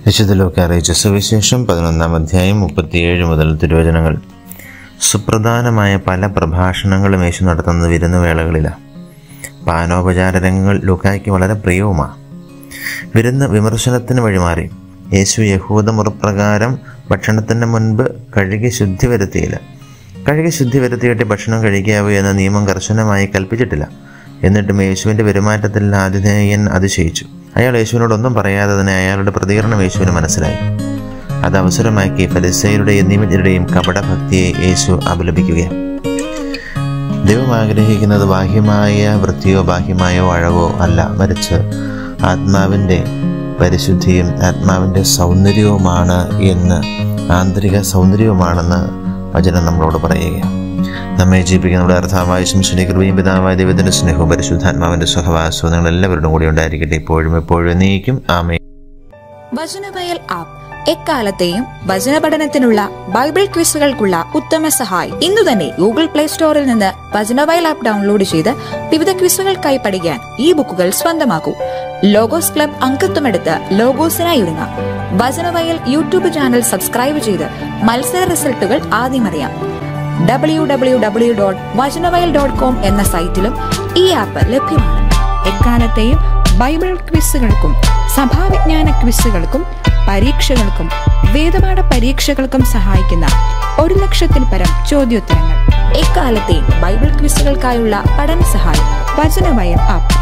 വിശുദ്ധലോക്കെ അറിയിച്ച സുവിശേഷം പതിനൊന്നാം അധ്യായം മുപ്പത്തിയേഴ് മുതൽ തിരുവചനങ്ങൾ സുപ്രധാനമായ പല പ്രഭാഷണങ്ങളും യേശു നടത്തുന്നത് വിരുന്നുവേളകളിലാണ് പാനോപചാര രംഗങ്ങൾ ലൂക്കായ്ക്ക് വളരെ പ്രിയവുമാണ് വിരുന്ന് വിമർശനത്തിന് വഴിമാറി യേശു യഹൂദ മുറപ്രകാരം ഭക്ഷണത്തിന് മുൻപ് കഴുകി ശുദ്ധി വരുത്തിയില്ല കഴുകി ശുദ്ധി വരുത്തിയിട്ട് ഭക്ഷണം കഴിക്കാവൂ എന്ന നിയമം കർശനമായി കൽപ്പിച്ചിട്ടില്ല എന്നിട്ടും യേശുവിൻ്റെ പെരുമാറ്റത്തിൽ ആതിഥേയൻ അതിശയിച്ചു അയാൾ യേശുവിനോടൊന്നും പറയാത്തതിന് അയാളുടെ പ്രതികരണം യേശുവിന് മനസ്സിലായി അത് അവസരമാക്കി ഫലിസയരുടെയും നിമിതരുടെയും കപടഭക്തിയെ യേശു അപലപിക്കുകയാണ് ദൈവം ആഗ്രഹിക്കുന്നത് ബാഹ്യമായ വൃത്തിയോ ബാഹ്യമായോ അഴകോ അല്ല മറിച്ച് ആത്മാവിൻ്റെ പരിശുദ്ധിയും ആത്മാവിൻ്റെ സൗന്ദര്യവുമാണ് എന്ന് ആന്തരിക സൗന്ദര്യവുമാണെന്ന് വചനം നമ്മളോട് പറയുകയാണ് നമ്മെ ജീവിപ്പിക്കുന്ന നമ്മുടെ അർത്ഥാവായ ശംശുനി കൃപയും പിതാവായ ദൈവത്തിൻ്റെ സ്നേഹവും പരിശുദ്ധാത്മാവിൻ്റെ സുഖവാസവും നിങ്ങൾ എല്ലാവരുടെ കൂടി ഉണ്ടായിരിക്കട്ടെ ഇപ്പോഴും എപ്പോഴും നീക്കും ആമേ വചനവയൽ ആപ്പ് എക്കാലത്തെയും വചന പഠനത്തിനുള്ള ബൈബിൾ ക്വിസുകൾക്കുള്ള ഉത്തമ സഹായി ഇന്നു തന്നെ ഗൂഗിൾ പ്ലേ സ്റ്റോറിൽ നിന്ന് വചനവയൽ ആപ്പ് ഡൗൺലോഡ് ചെയ്ത് വിവിധ ക്വിസുകൾക്കായി പഠിക്കാൻ ഈ ബുക്കുകൾ സ്വന്തമാക്കൂ ലോഗോസ് ക്ലബ് അംഗത്വമെടുത്ത് ലോഗോസിനായി ഒരുങ്ങാം വചനവയൽ യൂട്യൂബ് ചാനൽ സബ്സ്ക്രൈബ് ചെയ്ത് മത്സര റിസൾട്ടുകൾ ആദ്യം അറിയാം W W W dot Vachanavayal dot com എന്ന സൈറ്റിലും ഈ ആപ്പ് ലഭ്യമാണ് എക്കാലത്തെയും ബൈബിൾ ക്വിസുകൾക്കും സഭാവിജ്ഞാന ക്വിസുകൾക്കും പരീക്ഷകൾക്കും വേദപാഠ പരീക്ഷകൾക്കും സഹായിക്കുന്ന ഒരു ലക്ഷത്തിൽ പരം ചോദ്യോത്തരങ്ങൾ എക്കാലത്തെയും ബൈബിൾ ക്വിസുകൾക്കായുള്ള പഠന സഹായം വചനവയൽ ആപ്പ്